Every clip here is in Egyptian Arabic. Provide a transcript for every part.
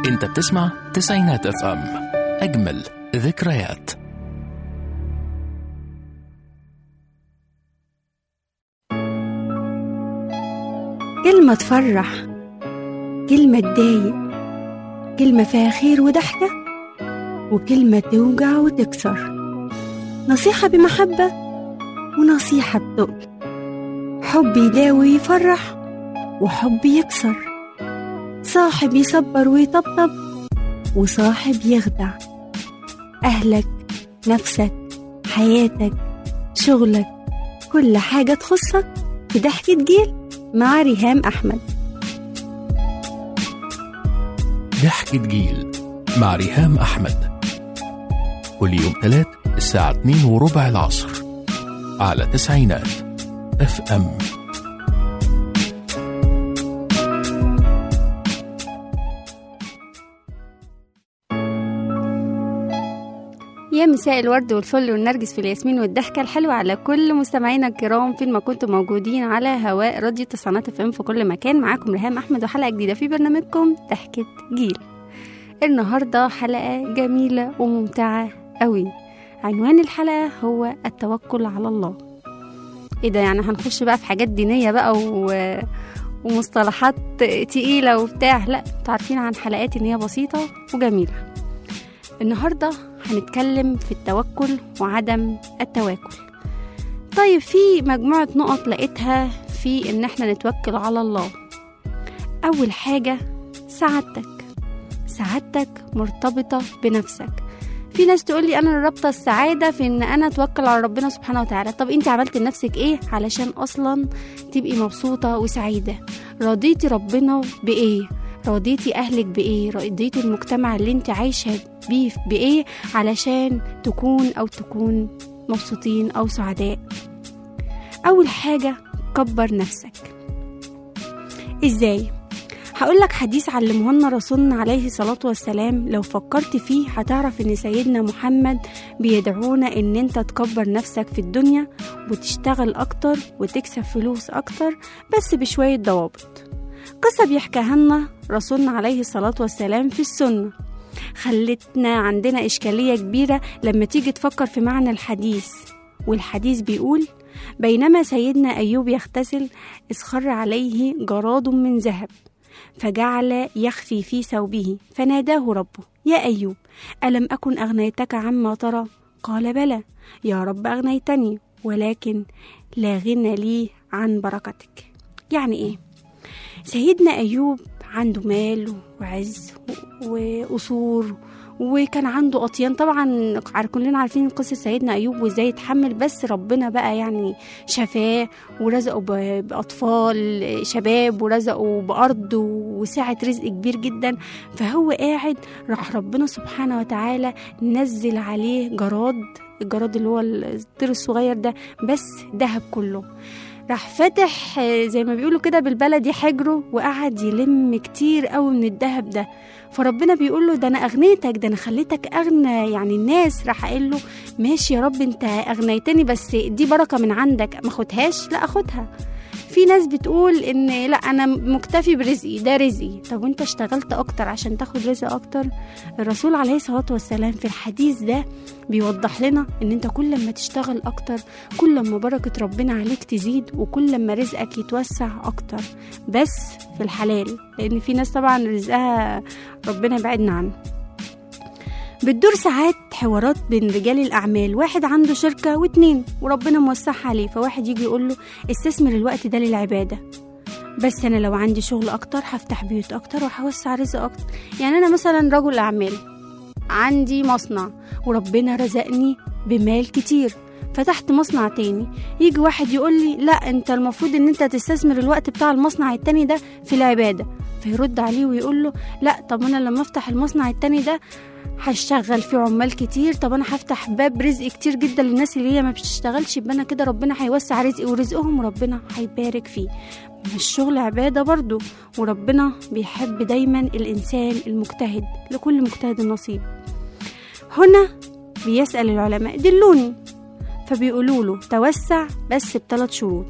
انت بتسمع تسعينات اف ام اجمل ذكريات كلمة تفرح كلمة تضايق كلمة فيها خير وضحكة وكلمة توجع وتكسر نصيحة بمحبة ونصيحة بتقل حب يداوي ويفرح وحب يكسر صاحب يصبر ويطبطب وصاحب يخدع أهلك نفسك حياتك شغلك كل حاجة تخصك في ضحكة جيل مع ريهام أحمد ضحكة جيل مع ريهام أحمد كل يوم ثلاث الساعة 2 وربع العصر على تسعينات اف ام يا مساء الورد والفل والنرجس في الياسمين والضحكة الحلوة على كل مستمعينا الكرام فين ما كنتم موجودين على هواء راديو تسعينات اف ام في كل مكان معاكم ريهام أحمد وحلقة جديدة في برنامجكم ضحكة جيل النهاردة حلقة جميلة وممتعة قوي عنوان الحلقة هو التوكل على الله ايه ده يعني هنخش بقى في حاجات دينية بقى و... ومصطلحات تقيلة وبتاع لا انتوا عارفين عن حلقاتي ان هي بسيطة وجميلة النهاردة هنتكلم في التوكل وعدم التواكل طيب في مجموعة نقط لقيتها في ان احنا نتوكل على الله اول حاجة سعادتك سعادتك مرتبطة بنفسك في ناس تقول لي انا رابطه السعاده في ان انا اتوكل على ربنا سبحانه وتعالى طب انت عملت لنفسك ايه علشان اصلا تبقي مبسوطه وسعيده رضيتي ربنا بايه رضيتي اهلك بايه رضيتي المجتمع اللي انت عايشه بيه بايه علشان تكون او تكون مبسوطين او سعداء اول حاجه كبر نفسك ازاي هقول لك حديث علمه لنا رسولنا عليه الصلاة والسلام لو فكرت فيه هتعرف ان سيدنا محمد بيدعونا ان انت تكبر نفسك في الدنيا وتشتغل اكتر وتكسب فلوس اكتر بس بشوية ضوابط قصة بيحكيها لنا رسولنا عليه الصلاة والسلام في السنة خلتنا عندنا إشكالية كبيرة لما تيجي تفكر في معنى الحديث والحديث بيقول بينما سيدنا أيوب يغتسل اسخر عليه جراد من ذهب فجعل يخفي في ثوبه فناداه ربه يا أيوب ألم أكن أغنيتك عما ترى قال بلى يا رب أغنيتني ولكن لا غنى لي عن بركتك يعني إيه سيدنا أيوب عنده مال وعز وقصور وكان عنده أطيان طبعا كلنا عارفين قصة سيدنا أيوب وإزاي يتحمل بس ربنا بقى يعني شفاه ورزقه بأطفال شباب ورزقه بأرض وسعة رزق كبير جدا فهو قاعد راح ربنا سبحانه وتعالى نزل عليه جراد الجراد اللي هو الطير الصغير ده بس ذهب كله راح فتح زي ما بيقولوا كده بالبلدي حجره وقعد يلم كتير قوي من الذهب ده فربنا بيقول له ده انا اغنيتك ده انا خليتك اغنى يعني الناس راح قال له ماشي يا رب انت اغنيتني بس دي بركه من عندك ما اخدهاش لا اخدها في ناس بتقول ان لا انا مكتفي برزقي ده رزقي طب وانت اشتغلت اكتر عشان تاخد رزق اكتر الرسول عليه الصلاه والسلام في الحديث ده بيوضح لنا ان انت كل ما تشتغل اكتر كل ما بركه ربنا عليك تزيد وكل ما رزقك يتوسع اكتر بس في الحلال لان في ناس طبعا رزقها ربنا يبعدنا عنه بتدور ساعات حوارات بين رجال الأعمال واحد عنده شركة واتنين وربنا موسعها عليه فواحد يجي يقول له استثمر الوقت ده للعبادة بس أنا لو عندي شغل أكتر هفتح بيوت أكتر وهوسع رزق أكتر يعني أنا مثلا رجل أعمال عندي مصنع وربنا رزقني بمال كتير فتحت مصنع تاني يجي واحد يقول لي لا انت المفروض ان انت تستثمر الوقت بتاع المصنع التاني ده في العبادة فيرد عليه ويقول له لا طب انا لما افتح المصنع التاني ده هشتغل فيه عمال كتير طب انا هفتح باب رزق كتير جدا للناس اللي هي ما بتشتغلش يبقى انا كده ربنا هيوسع رزقي ورزقهم وربنا هيبارك فيه الشغل عبادة برضو وربنا بيحب دايما الإنسان المجتهد لكل مجتهد نصيب هنا بيسأل العلماء دلوني فبيقولوا له توسع بس بثلاث شروط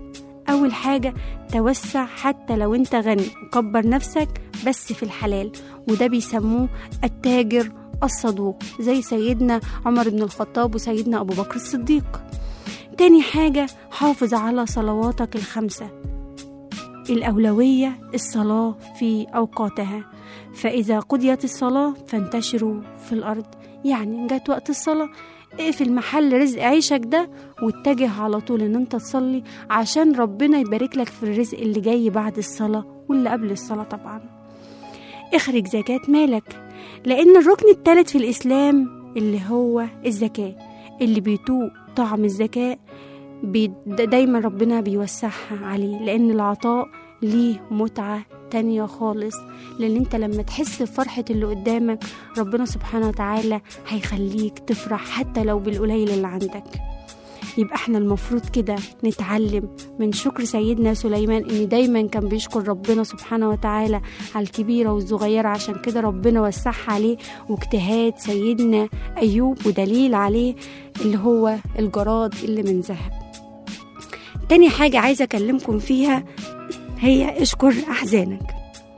أول حاجة توسع حتى لو أنت غني كبر نفسك بس في الحلال وده بيسموه التاجر الصدوق زي سيدنا عمر بن الخطاب وسيدنا أبو بكر الصديق تاني حاجة حافظ على صلواتك الخمسة الأولوية الصلاة في أوقاتها فإذا قضيت الصلاة فانتشروا في الأرض يعني جت وقت الصلاة اقفل محل رزق عيشك ده واتجه على طول ان انت تصلي عشان ربنا يبارك لك في الرزق اللي جاي بعد الصلاة واللي قبل الصلاة طبعا اخرج زكاة مالك لأن الركن الثالث في الإسلام اللي هو الزكاة اللي بيتوق طعم الزكاة بي دايما ربنا بيوسعها عليه لأن العطاء ليه متعة تانية خالص لأن انت لما تحس بفرحة اللي قدامك ربنا سبحانه وتعالى هيخليك تفرح حتى لو بالقليل اللي عندك يبقى احنا المفروض كده نتعلم من شكر سيدنا سليمان ان دايما كان بيشكر ربنا سبحانه وتعالى على الكبيرة والصغيرة عشان كده ربنا وسعها عليه واجتهاد سيدنا ايوب ودليل عليه اللي هو الجراد اللي من ذهب تاني حاجة عايزة اكلمكم فيها هي اشكر احزانك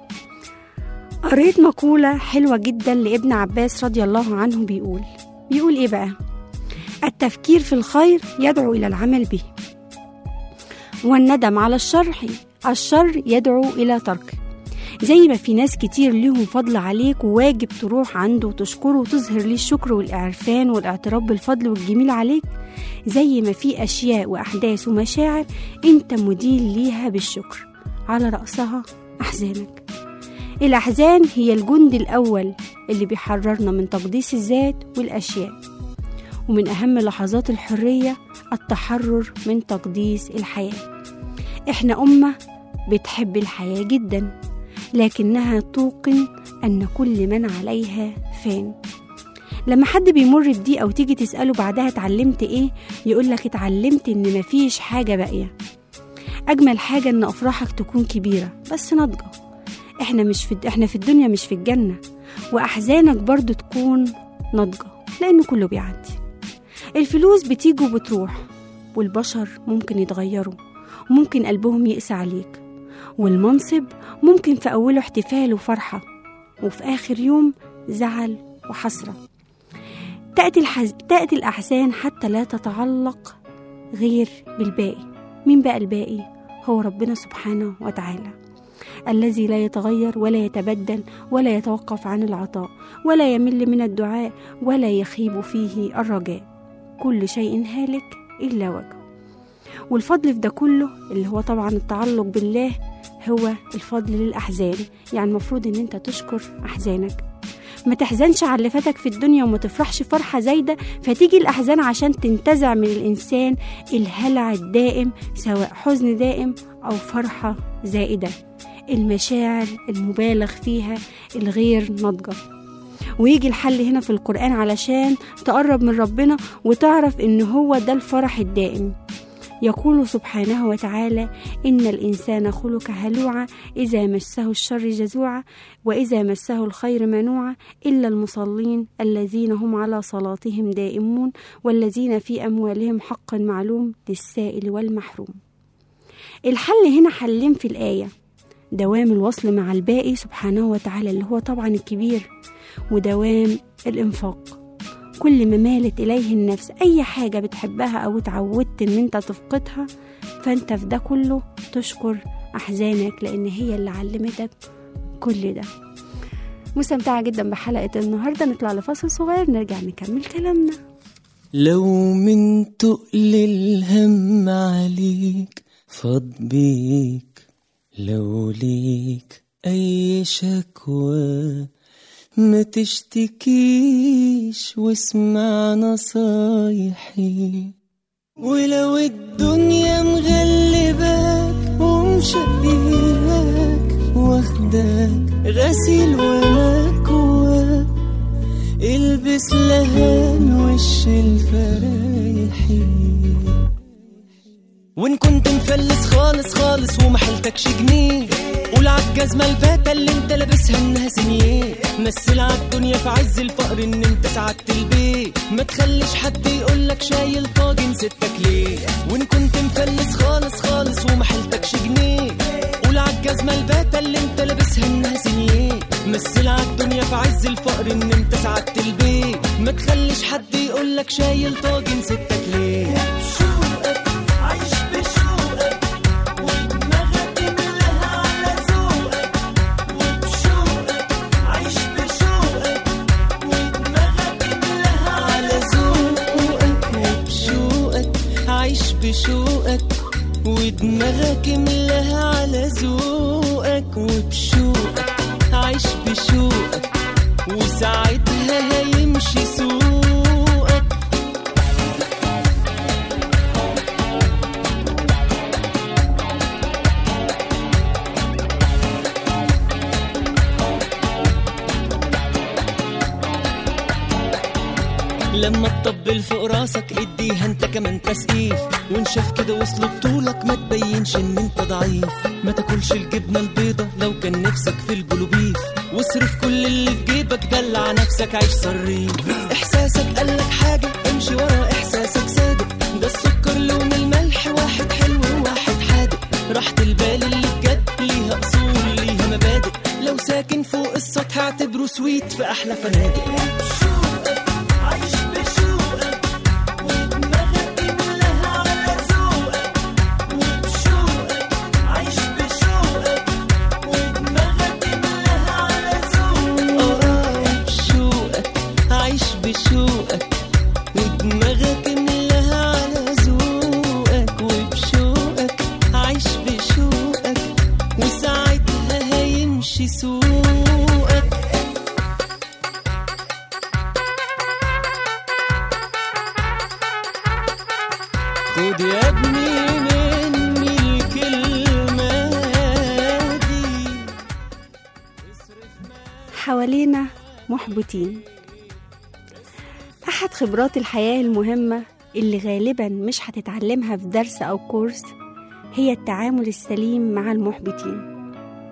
قريت مقولة حلوة جدا لابن عباس رضي الله عنه بيقول بيقول ايه بقى التفكير في الخير يدعو إلى العمل به والندم على الشر الشر يدعو إلى تركه زي ما في ناس كتير ليهم فضل عليك وواجب تروح عنده وتشكره وتظهر ليه الشكر والإعرفان والاعتراف بالفضل والجميل عليك زي ما في أشياء وأحداث ومشاعر أنت مدين ليها بالشكر على رأسها أحزانك الأحزان هي الجند الأول اللي بيحررنا من تقديس الذات والأشياء ومن أهم لحظات الحرية التحرر من تقديس الحياة إحنا أمة بتحب الحياة جدا لكنها توقن أن كل من عليها فان لما حد بيمر بدي أو تيجي تسأله بعدها اتعلمت إيه يقولك اتعلمت إن مفيش حاجة باقية أجمل حاجة إن أفراحك تكون كبيرة بس ناضجة إحنا مش في إحنا في الدنيا مش في الجنة وأحزانك برضو تكون ناضجة لأن كله بيعدي الفلوس بتيجي وبتروح والبشر ممكن يتغيروا وممكن قلبهم يقسى عليك والمنصب ممكن في أوله احتفال وفرحة وفي آخر يوم زعل وحسرة تأتي, الحز... تأتي الأحزان حتى لا تتعلق غير بالباقي مين بقى الباقي؟ هو ربنا سبحانه وتعالى الذي لا يتغير ولا يتبدل ولا يتوقف عن العطاء ولا يمل من الدعاء ولا يخيب فيه الرجاء كل شيء هالك إلا وجهه والفضل في ده كله اللي هو طبعا التعلق بالله هو الفضل للأحزان يعني المفروض إن أنت تشكر أحزانك ما تحزنش على اللي فاتك في الدنيا وما تفرحش فرحة زايدة فتيجي الأحزان عشان تنتزع من الإنسان الهلع الدائم سواء حزن دائم أو فرحة زائدة المشاعر المبالغ فيها الغير ناضجة ويجي الحل هنا في القرآن علشان تقرب من ربنا وتعرف إن هو ده الفرح الدائم يقول سبحانه وتعالى إن الإنسان خلق هلوعا إذا مسه الشر جزوعا وإذا مسه الخير منوعا إلا المصلين الذين هم على صلاتهم دائمون والذين في أموالهم حق معلوم للسائل والمحروم الحل هنا حلين في الآية دوام الوصل مع الباقي سبحانه وتعالى اللي هو طبعا الكبير ودوام الإنفاق كل ما مالت إليه النفس أي حاجة بتحبها أو اتعودت إن أنت تفقدها فأنت في ده كله تشكر أحزانك لأن هي اللي علمتك كل ده مستمتعة جدا بحلقة النهاردة نطلع لفاصل صغير نرجع نكمل كلامنا لو من تقل الهم عليك فاض بيك لو ليك أي شكوى ما تشتكيش واسمع نصايحي ولو الدنيا مغلباك ومشقياك واخداك غسيل ومكواك البس لهان وش الفرايحي وان كنت مفلس خالص خالص ومحلتكش جنيه قول عالجد عالجزمة الباتة اللي انت لابسها انها سنيه مثل عالدنيا في عز الفقر ان انت سعدت البيت ما تخليش حد يقولك شايل طاجن ستك ليه وان كنت مفلس خالص خالص ومحلتكش جنيه قول عالجزمة الباتة اللي انت لابسها انها سنيه مثل عالدنيا في عز الفقر ان انت سعدت البيت ما تخليش حد يقولك شايل طاجن ستك ليه بشوقك عايش بشوقك ودماغك ملها على ذوقك وبشوقك عايش بشوقك ودماغك ملها على ذوقك وبشوقك عايش بشوقك ودماغك ملها على ذوقك وبشوقك عايش بشوقك وساعتها هيمشي سوقك لما تطبل فوق راسك اديها انت كمان تسقيف وان شاف كده وصل بطولك ما تبينش ان انت ضعيف ما تاكلش الجبنه البيضه لو كان نفسك في البلوبيف واصرف كل اللي في جيبك دلع نفسك عيش صريف احساسك قالك حاجه امشي ورا احساسك صادق ده السكر لون الملح واحد حلو وواحد حادق راحة البال اللي بجد ليها اصول ليها مبادئ لو ساكن فوق السطح اعتبره سويت في احلى فنادق عايش بشوقك ودماغك ملها على ذوقك وبشوقك عايش بشوقك ودماغك ملها على ذوقك اه بشوقك عايش بشوقك ودماغك ملها على ذوقك وبشوقك عايش بشوقك وساعتها هيمشي سوقك خد يا ابني مني الكلمة دي حوالينا محبطين أحد خبرات الحياة المهمة اللي غالبا مش هتتعلمها في درس أو كورس هي التعامل السليم مع المحبطين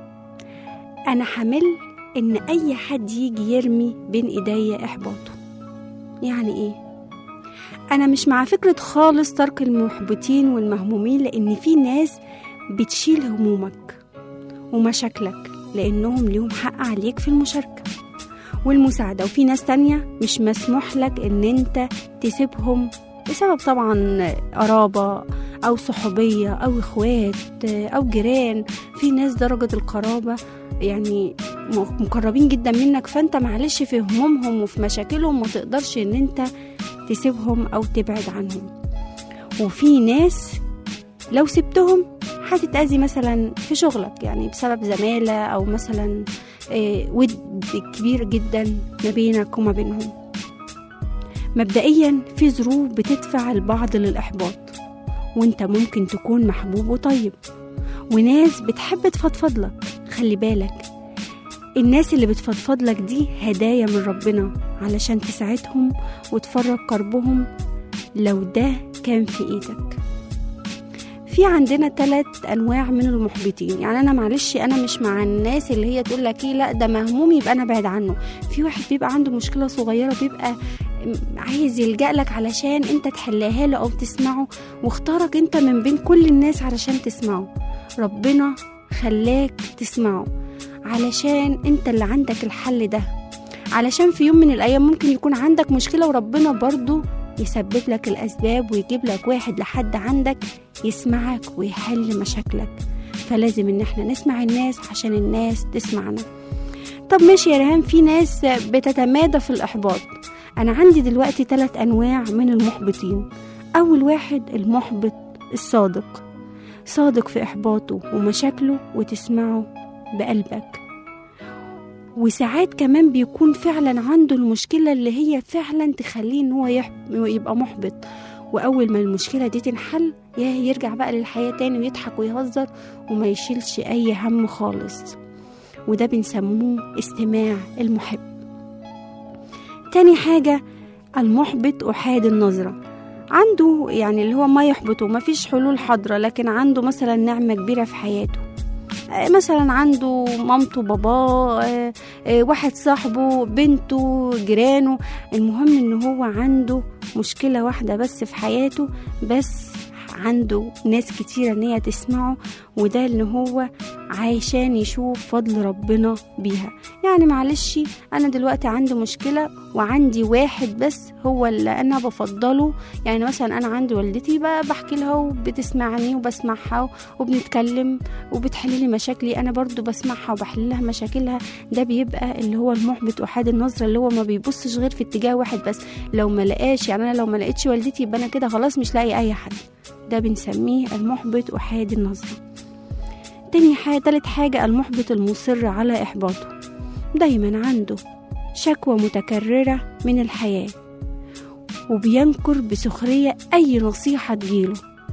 أنا حمل إن أي حد يجي يرمي بين إيديا إحباطه يعني إيه؟ أنا مش مع فكرة خالص ترك المحبطين والمهمومين لأن في ناس بتشيل همومك ومشاكلك لأنهم ليهم حق عليك في المشاركة والمساعدة وفي ناس تانية مش مسموح لك إن أنت تسيبهم بسبب طبعا قرابة أو صحوبية أو إخوات أو جيران في ناس درجة القرابة يعني م- مقربين جدا منك فأنت معلش في همومهم وفي مشاكلهم ما تقدرش إن أنت تسيبهم أو تبعد عنهم وفي ناس لو سبتهم هتتأذي مثلا في شغلك يعني بسبب زمالة أو مثلا آه، ود كبير جدا ما بينك وما بينهم مبدئيا في ظروف بتدفع البعض للإحباط وانت ممكن تكون محبوب وطيب وناس بتحب تفضفض لك خلي بالك الناس اللي بتفضفض لك دي هدايا من ربنا علشان تساعدهم وتفرج كربهم لو ده كان في ايدك في عندنا ثلاث انواع من المحبطين يعني انا معلش انا مش مع الناس اللي هي تقول لك ايه لا ده مهموم يبقى انا بعد عنه في واحد بيبقى عنده مشكله صغيره بيبقى م- عايز يلجأ لك علشان انت تحلها له او تسمعه واختارك انت من بين كل الناس علشان تسمعه ربنا خلاك تسمعه علشان انت اللي عندك الحل ده علشان في يوم من الايام ممكن يكون عندك مشكله وربنا برضو يسبب لك الاسباب ويجيب لك واحد لحد عندك يسمعك ويحل مشاكلك فلازم ان احنا نسمع الناس عشان الناس تسمعنا طب ماشي يا ريهام في ناس بتتمادى في الاحباط انا عندي دلوقتي ثلاث انواع من المحبطين اول واحد المحبط الصادق صادق في احباطه ومشاكله وتسمعه بقلبك وساعات كمان بيكون فعلا عنده المشكلة اللي هي فعلا تخليه ان هو يح- يبقى محبط واول ما المشكلة دي تنحل يا يرجع بقى للحياة تاني ويضحك ويهزر وما يشيلش اي هم خالص وده بنسموه استماع المحب تاني حاجة المحبط أحاد النظرة عنده يعني اللي هو ما يحبطه ما فيش حلول حاضرة لكن عنده مثلا نعمة كبيرة في حياته آه، مثلا عنده مامته باباه آه، آه، واحد صاحبه بنته جيرانه المهم ان هو عنده مشكلة واحدة بس في حياته بس عنده ناس كتيرة ان هي تسمعه وده ان هو عشان يشوف فضل ربنا بيها يعني معلش انا دلوقتي عندي مشكلة وعندي واحد بس هو اللي انا بفضله يعني مثلا انا عندي والدتي بقى بحكي لها وبتسمعني وبسمعها وبنتكلم وبتحل لي مشاكلي انا برضو بسمعها وبحل لها مشاكلها ده بيبقى اللي هو المحبط احاد النظره اللي هو ما بيبصش غير في اتجاه واحد بس لو ما لقاش يعني انا لو ما لقيتش والدتي يبقى انا كده خلاص مش لاقي اي حد ده بنسميه المحبط احاد النظره تاني حاجة تالت حاجة المحبط المصر على إحباطه دايما عنده شكوى متكررة من الحياة وبينكر بسخرية أي نصيحة تجيله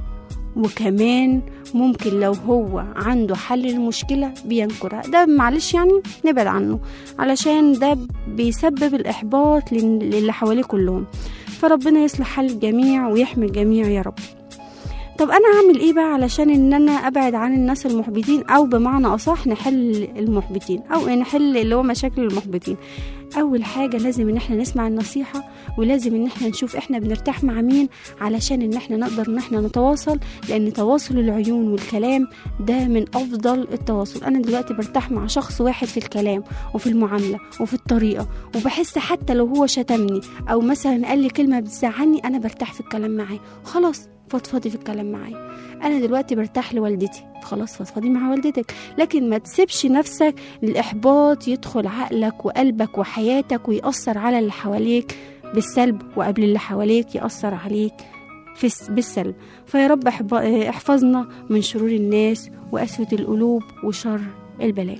وكمان ممكن لو هو عنده حل للمشكلة بينكرها ده معلش يعني نبعد عنه علشان ده بيسبب الإحباط لل- للي حواليه كلهم فربنا يصلح حال الجميع ويحمي الجميع يا رب طب انا هعمل ايه بقى علشان ان انا ابعد عن الناس المحبطين او بمعنى اصح نحل المحبطين او نحل اللي هو مشاكل المحبطين اول حاجه لازم ان احنا نسمع النصيحه ولازم ان احنا نشوف احنا بنرتاح مع مين علشان ان احنا نقدر ان احنا نتواصل لان تواصل العيون والكلام ده من افضل التواصل انا دلوقتي برتاح مع شخص واحد في الكلام وفي المعامله وفي الطريقه وبحس حتى لو هو شتمني او مثلا قال لي كلمه بتزعلني انا برتاح في الكلام معاه خلاص فضفضي في الكلام معايا انا دلوقتي برتاح لوالدتي خلاص فضفضي مع والدتك لكن ما تسيبش نفسك الاحباط يدخل عقلك وقلبك وحياتك ويأثر على اللي حواليك بالسلب وقبل اللي حواليك يأثر عليك في الس- بالسلب فيا رب احب- احفظنا من شرور الناس وقسوة القلوب وشر البلاء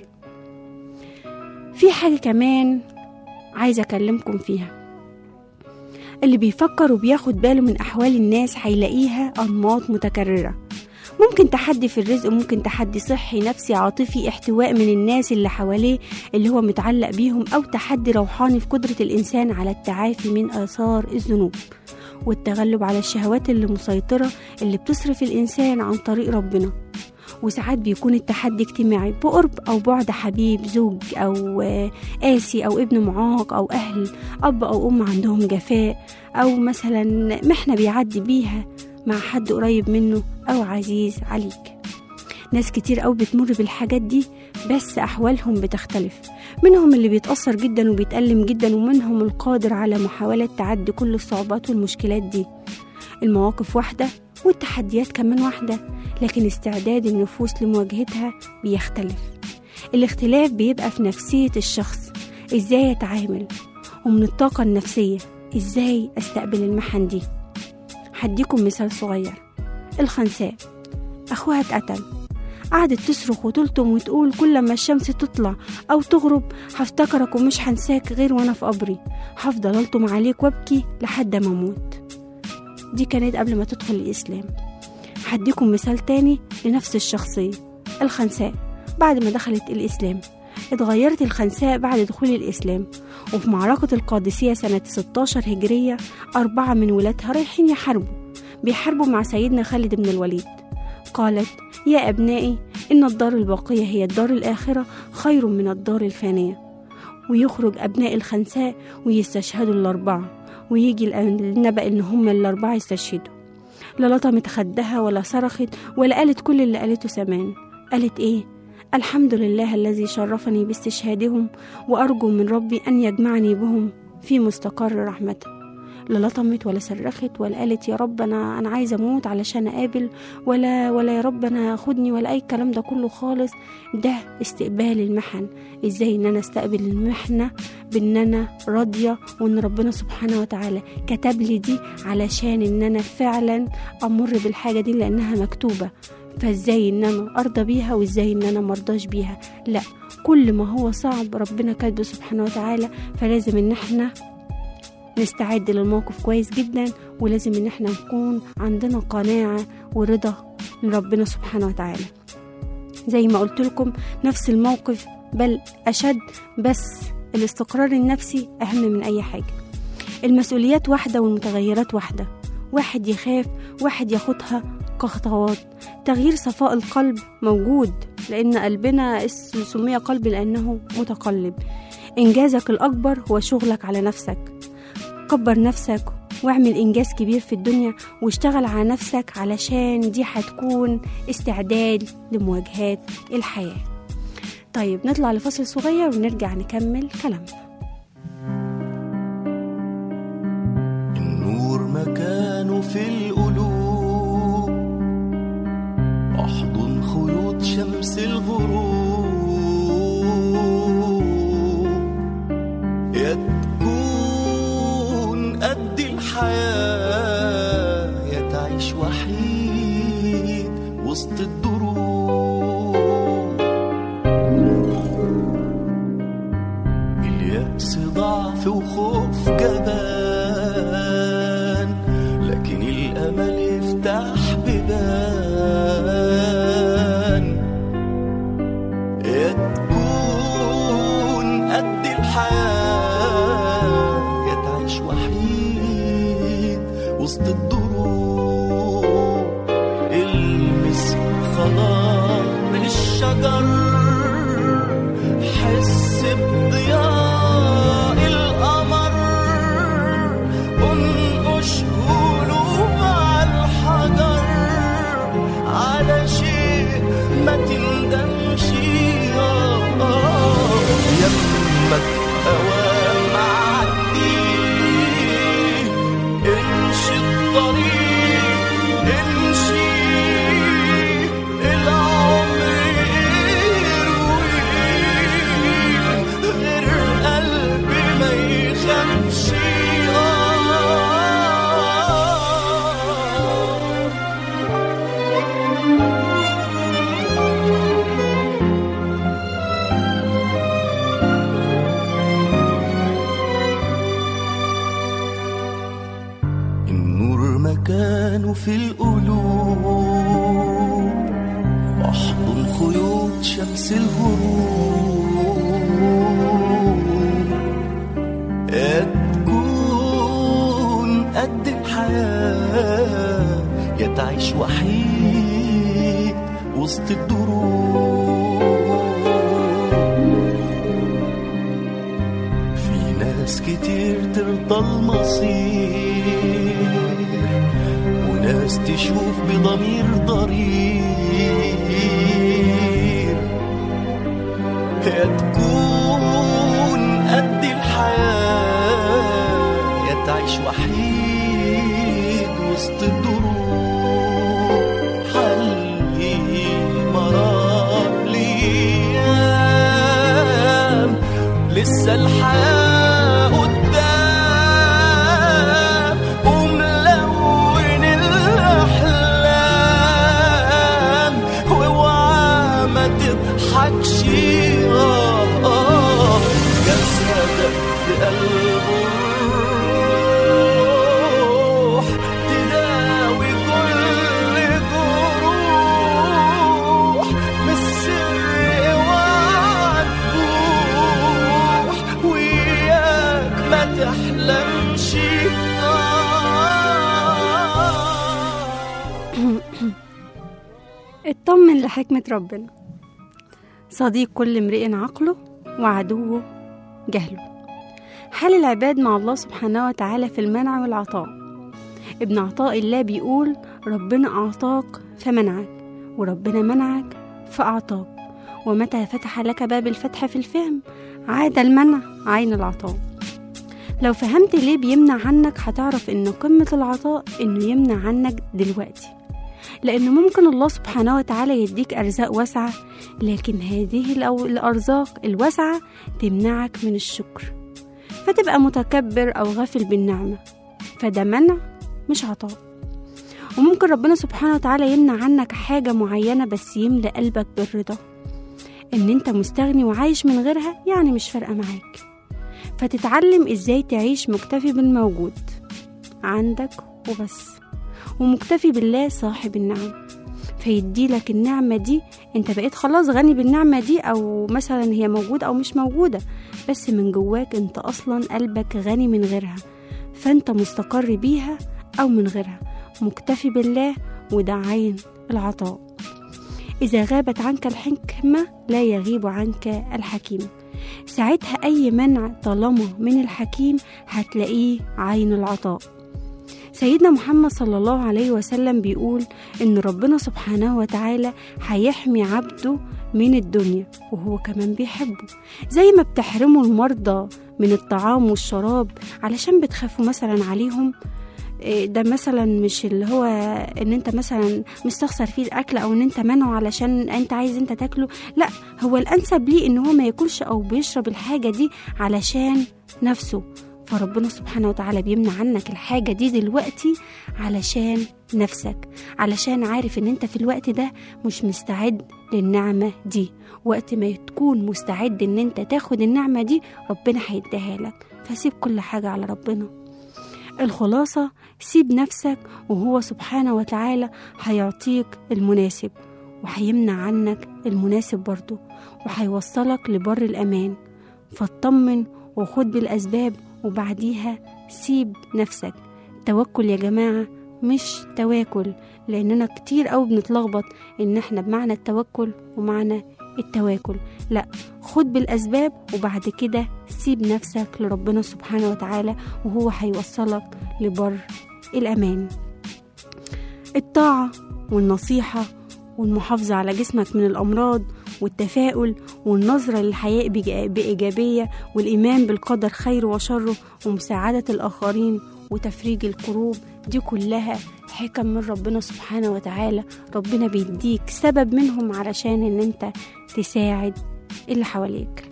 في حاجة كمان عايزة أكلمكم فيها اللي بيفكر وبياخد باله من أحوال الناس هيلاقيها أنماط متكررة ممكن تحدي في الرزق ممكن تحدي صحي نفسي عاطفي احتواء من الناس اللي حواليه اللي هو متعلق بيهم أو تحدي روحاني في قدرة الإنسان على التعافي من آثار الذنوب والتغلب على الشهوات اللي مسيطرة اللي بتصرف الإنسان عن طريق ربنا وساعات بيكون التحدي اجتماعي بقرب أو بعد حبيب زوج أو آه، قاسي أو ابن معاق أو أهل أب أو أم عندهم جفاء أو مثلا محنة بيعدي بيها مع حد قريب منه أو عزيز عليك ناس كتير أوي بتمر بالحاجات دي بس أحوالهم بتختلف منهم اللي بيتأثر جدا وبيتألم جدا ومنهم القادر على محاولة تعدي كل الصعوبات والمشكلات دي المواقف واحدة والتحديات كمان واحدة لكن استعداد النفوس لمواجهتها بيختلف الاختلاف بيبقى في نفسية الشخص ازاي يتعامل ومن الطاقة النفسية ازاي استقبل المحن دي هديكم مثال صغير الخنساء اخوها اتقتل قعدت تصرخ وتلطم وتقول كل ما الشمس تطلع او تغرب هفتكرك ومش هنساك غير وانا في قبري هفضل الطم عليك وابكي لحد ما اموت دي كانت قبل ما تدخل الاسلام هديكم مثال تاني لنفس الشخصية الخنساء بعد ما دخلت الإسلام اتغيرت الخنساء بعد دخول الإسلام وفي معركة القادسية سنة 16 هجرية أربعة من ولادها رايحين يحاربوا بيحاربوا مع سيدنا خالد بن الوليد قالت يا أبنائي إن الدار الباقية هي الدار الآخرة خير من الدار الفانية ويخرج أبناء الخنساء ويستشهدوا الأربعة ويجي النبأ إن هم الأربعة يستشهدوا لا لطمت خدها ولا صرخت ولا قالت كل اللي قالته سمان قالت ايه الحمد لله الذي شرفني باستشهادهم وارجو من ربي ان يجمعني بهم في مستقر رحمته لا لطمت ولا صرخت ولا قالت يا رب انا انا عايزه اموت علشان اقابل ولا ولا يا رب انا خدني ولا اي الكلام ده كله خالص ده استقبال المحن ازاي ان انا استقبل المحنه بان انا راضيه وان ربنا سبحانه وتعالى كتب لي دي علشان ان انا فعلا امر بالحاجه دي لانها مكتوبه فازاي ان انا ارضى بيها وازاي ان انا مرضاش بيها لا كل ما هو صعب ربنا كاتبه سبحانه وتعالى فلازم ان احنا نستعد للموقف كويس جدا ولازم ان احنا نكون عندنا قناعة ورضا من ربنا سبحانه وتعالى زي ما قلت لكم نفس الموقف بل أشد بس الاستقرار النفسي أهم من أي حاجة المسؤوليات واحدة والمتغيرات واحدة واحد يخاف واحد ياخدها كخطوات تغيير صفاء القلب موجود لأن قلبنا اس- سمي قلب لأنه متقلب إنجازك الأكبر هو شغلك على نفسك كبر نفسك واعمل إنجاز كبير في الدنيا واشتغل على نفسك علشان دي هتكون استعداد لمواجهات الحياة طيب نطلع لفصل صغير ونرجع نكمل كلامنا النور مكانه في القلوب احضن خيوط شمس الغروب يا تكون قد الحياة يا تعيش وحيد وسط الدروب اليأس ضعف وخوف جبان لكن الأمل يفتح بيبان يا تكون قد الحياة يا تعيش وحيد وسط الدروب المس خضار الشجر حس بضياء القمر انقش قلوب على الحجر على شيء ما تندمش آه، آه. يمك اوام معدي امشي الطريق امشي العمر يرويك غير قلبي ما يخافش آه النور مكانه في القلوب احضن خيوط شمس الغروب يا تكون قد الحياة يا تعيش وحيد وسط الدروب في ناس كتير ترضى المصير وناس تشوف بضمير ضرير يا تكون قد الحياة يا تعيش وحيد وسط الدروب حلي مرار ليام لسه الحياة قدام وملون الأحلام واوعى ما تضحكش آه آه جسدك في قلبه الروح تداوي كل جروح بالسر اوعى تبوح وياك ما تحلمش آه اطمن لحكمة ربنا صديق كل امرئ عقله وعدوه جهله حال العباد مع الله سبحانه وتعالى في المنع والعطاء ابن عطاء الله بيقول ربنا أعطاك فمنعك وربنا منعك فأعطاك ومتى فتح لك باب الفتح في الفهم عاد المنع عين العطاء لو فهمت ليه بيمنع عنك هتعرف ان قمة العطاء انه يمنع عنك دلوقتي لأن ممكن الله سبحانه وتعالى يديك أرزاق واسعة لكن هذه الأو- الأرزاق الواسعة تمنعك من الشكر فتبقى متكبر أو غافل بالنعمة فده منع مش عطاء وممكن ربنا سبحانه وتعالى يمنع عنك حاجة معينة بس يملأ قلبك بالرضا إن أنت مستغني وعايش من غيرها يعني مش فارقة معاك فتتعلم إزاي تعيش مكتفي بالموجود عندك وبس ومكتفي بالله صاحب النعم فيدي لك النعمة دي انت بقيت خلاص غني بالنعمة دي او مثلا هي موجودة او مش موجودة بس من جواك انت اصلا قلبك غني من غيرها فانت مستقر بيها او من غيرها مكتفي بالله وده عين العطاء إذا غابت عنك الحكمة لا يغيب عنك الحكيم ساعتها أي منع طالما من الحكيم هتلاقيه عين العطاء سيدنا محمد صلى الله عليه وسلم بيقول إن ربنا سبحانه وتعالى هيحمي عبده من الدنيا وهو كمان بيحبه زي ما بتحرموا المرضى من الطعام والشراب علشان بتخافوا مثلا عليهم إيه ده مثلا مش اللي هو ان انت مثلا مستخسر فيه الاكل او ان انت منعه علشان انت عايز انت تاكله لا هو الانسب ليه ان هو ما ياكلش او بيشرب الحاجه دي علشان نفسه فربنا سبحانه وتعالى بيمنع عنك الحاجه دي دلوقتي علشان نفسك علشان عارف ان انت في الوقت ده مش مستعد للنعمه دي وقت ما تكون مستعد ان انت تاخد النعمه دي ربنا هيديها لك فسيب كل حاجه على ربنا الخلاصة سيب نفسك وهو سبحانه وتعالى هيعطيك المناسب وهيمنع عنك المناسب برضه وهيوصلك لبر الأمان فاطمن وخد بالأسباب وبعديها سيب نفسك توكل يا جماعة مش تواكل لأننا كتير أوي بنتلخبط إن احنا بمعنى التوكل ومعنى التواكل لا خد بالأسباب وبعد كده سيب نفسك لربنا سبحانه وتعالى وهو هيوصلك لبر الأمان الطاعة والنصيحة والمحافظة على جسمك من الأمراض والتفاؤل والنظرة للحياة بإيجا- بإيجابية والإيمان بالقدر خير وشره ومساعدة الآخرين وتفريج الكروب دي كلها حكم من ربنا سبحانه وتعالى ربنا بيديك سبب منهم علشان ان انت تساعد اللي حواليك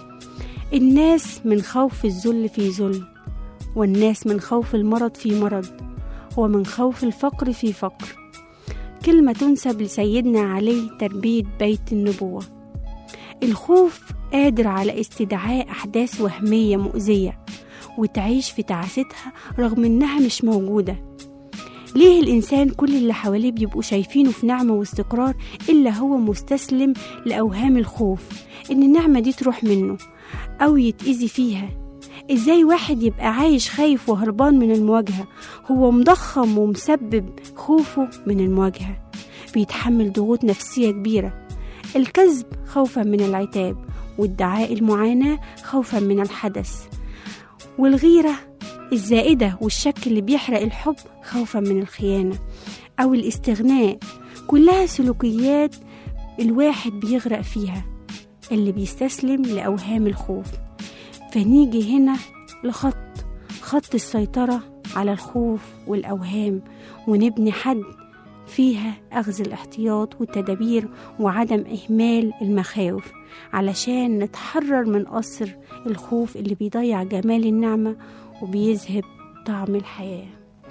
الناس من خوف الذل في ذل والناس من خوف المرض في مرض ومن خوف الفقر في فقر كلمة تنسب لسيدنا علي تربية بيت النبوة الخوف قادر على استدعاء أحداث وهمية مؤذية وتعيش في تعاستها رغم إنها مش موجودة ليه الإنسان كل اللي حواليه بيبقوا شايفينه في نعمة واستقرار إلا هو مستسلم لأوهام الخوف إن النعمة دي تروح منه أو يتأذي فيها إزاي واحد يبقى عايش خايف وهربان من المواجهة هو مضخم ومسبب خوفه من المواجهة بيتحمل ضغوط نفسية كبيرة الكذب خوفا من العتاب وادعاء المعاناة خوفا من الحدث والغيرة الزائدة والشك اللي بيحرق الحب خوفا من الخيانة أو الاستغناء كلها سلوكيات الواحد بيغرق فيها اللي بيستسلم لأوهام الخوف فنيجي هنا لخط خط السيطرة على الخوف والأوهام ونبني حد فيها أخذ الاحتياط والتدابير وعدم إهمال المخاوف علشان نتحرر من قصر الخوف اللي بيضيع جمال النعمة وبيذهب طعم الحياة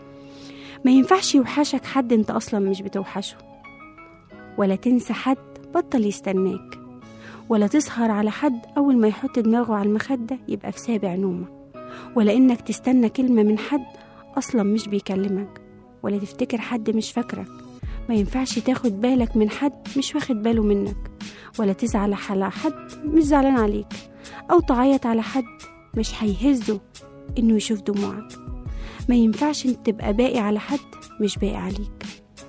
ما ينفعش يوحشك حد انت أصلا مش بتوحشه ولا تنسى حد بطل يستناك ولا تسهر على حد أول ما يحط دماغه على المخدة يبقى في سابع نومه ولا إنك تستنى كلمة من حد أصلا مش بيكلمك ولا تفتكر حد مش فاكرك ما ينفعش تاخد بالك من حد مش واخد باله منك ولا تزعل على حد مش زعلان عليك أو تعيط على حد مش هيهزه إنه يشوف دموعك ما ينفعش انت تبقى باقي على حد مش باقي عليك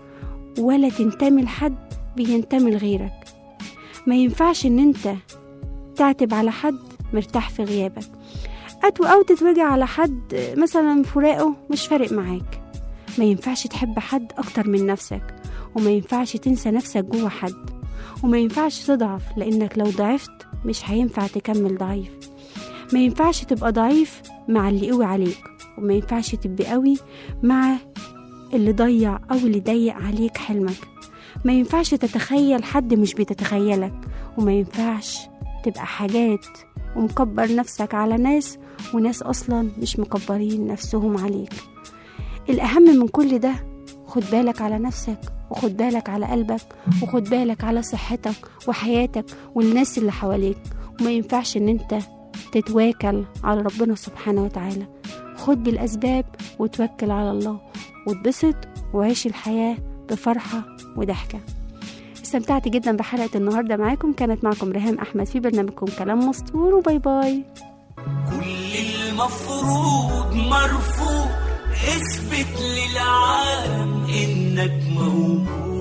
ولا تنتمي لحد بينتمي لغيرك ما ينفعش ان انت تعتب على حد مرتاح في غيابك أتو أو تتوجع على حد مثلا فراقه مش فارق معاك ما ينفعش تحب حد أكتر من نفسك وما ينفعش تنسى نفسك جوه حد وما ينفعش تضعف لأنك لو ضعفت مش هينفع تكمل ضعيف ما ينفعش تبقى ضعيف مع اللي قوي عليك وما ينفعش تبقى قوي مع اللي ضيع أو اللي ضيق عليك حلمك ما ينفعش تتخيل حد مش بتتخيلك وما ينفعش تبقى حاجات ومكبر نفسك على ناس وناس أصلا مش مكبرين نفسهم عليك الأهم من كل ده خد بالك على نفسك وخد بالك على قلبك وخد بالك على صحتك وحياتك والناس اللي حواليك وما ينفعش ان انت تتواكل على ربنا سبحانه وتعالى خد بالأسباب وتوكل على الله واتبسط وعيش الحياة بفرحة وضحكة استمتعت جدا بحلقة النهاردة معاكم كانت معكم ريهام أحمد في برنامجكم كلام مسطور وباي باي كل المفروض مرفوض اثبت للعالم انك موجود